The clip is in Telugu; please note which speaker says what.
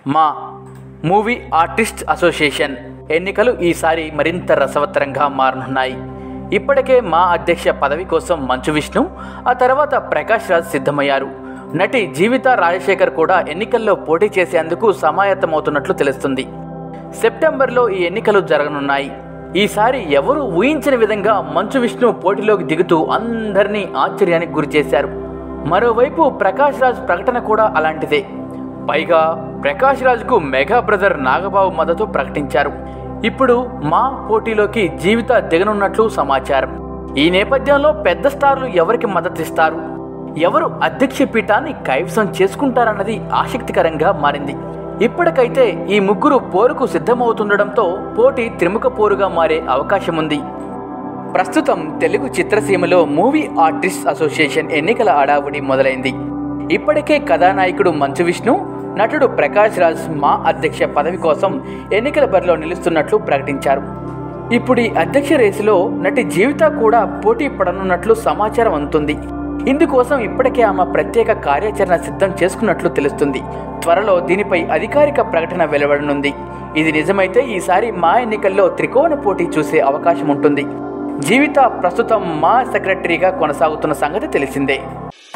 Speaker 1: మా మూవీ ఆర్టిస్ట్ అసోసియేషన్ ఎన్నికలు ఈసారి మరింత రసవత్తరంగా మారనున్నాయి ఇప్పటికే మా అధ్యక్ష పదవి కోసం మంచు విష్ణు ఆ తర్వాత ప్రకాష్ రాజ్ సిద్ధమయ్యారు నటి జీవిత రాజశేఖర్ కూడా ఎన్నికల్లో పోటీ చేసేందుకు సమాయత్తమవుతున్నట్లు తెలుస్తుంది సెప్టెంబర్లో ఈ ఎన్నికలు జరగనున్నాయి ఈసారి ఎవరు ఊహించిన విధంగా మంచు విష్ణు పోటీలోకి దిగుతూ అందరినీ ఆశ్చర్యానికి గురిచేశారు మరోవైపు ప్రకాష్ రాజ్ ప్రకటన కూడా అలాంటిదే పైగా ప్రకాష్ రాజ్కు మెగా బ్రదర్ నాగబాబు మద్దతు ప్రకటించారు ఇప్పుడు మా పోటీలోకి జీవిత దిగనున్నట్లు సమాచారం ఈ నేపథ్యంలో పెద్ద స్టార్లు ఎవరికి మద్దతిస్తారు ఎవరు అధ్యక్ష పీఠాన్ని కైవసం చేసుకుంటారన్నది ఆసక్తికరంగా మారింది ఇప్పటికైతే ఈ ముగ్గురు పోరుకు సిద్ధమవుతుండడంతో పోటీ త్రిముఖ పోరుగా మారే అవకాశం ఉంది ప్రస్తుతం తెలుగు చిత్రసీమలో మూవీ ఆర్టిస్ట్ అసోసియేషన్ ఎన్నికల హడావుడి మొదలైంది ఇప్పటికే కథానాయకుడు మంచు విష్ణు నటుడు ప్రకాష్ రాజ్ మా అధ్యక్ష పదవి కోసం ఎన్నికల బరిలో నిలుస్తున్నట్లు ప్రకటించారు ఇప్పుడు ఈ అధ్యక్ష రేసులో నటి జీవిత కూడా పోటీ పడనున్నట్లు సమాచారం అందుతుంది ఇందుకోసం ఇప్పటికే ఆమె ప్రత్యేక కార్యాచరణ సిద్ధం చేసుకున్నట్లు తెలుస్తుంది త్వరలో దీనిపై అధికారిక ప్రకటన వెలువడనుంది ఇది నిజమైతే ఈసారి మా ఎన్నికల్లో త్రికోణ పోటీ చూసే అవకాశం ఉంటుంది జీవిత ప్రస్తుతం మా సెక్రటరీగా కొనసాగుతున్న సంగతి తెలిసిందే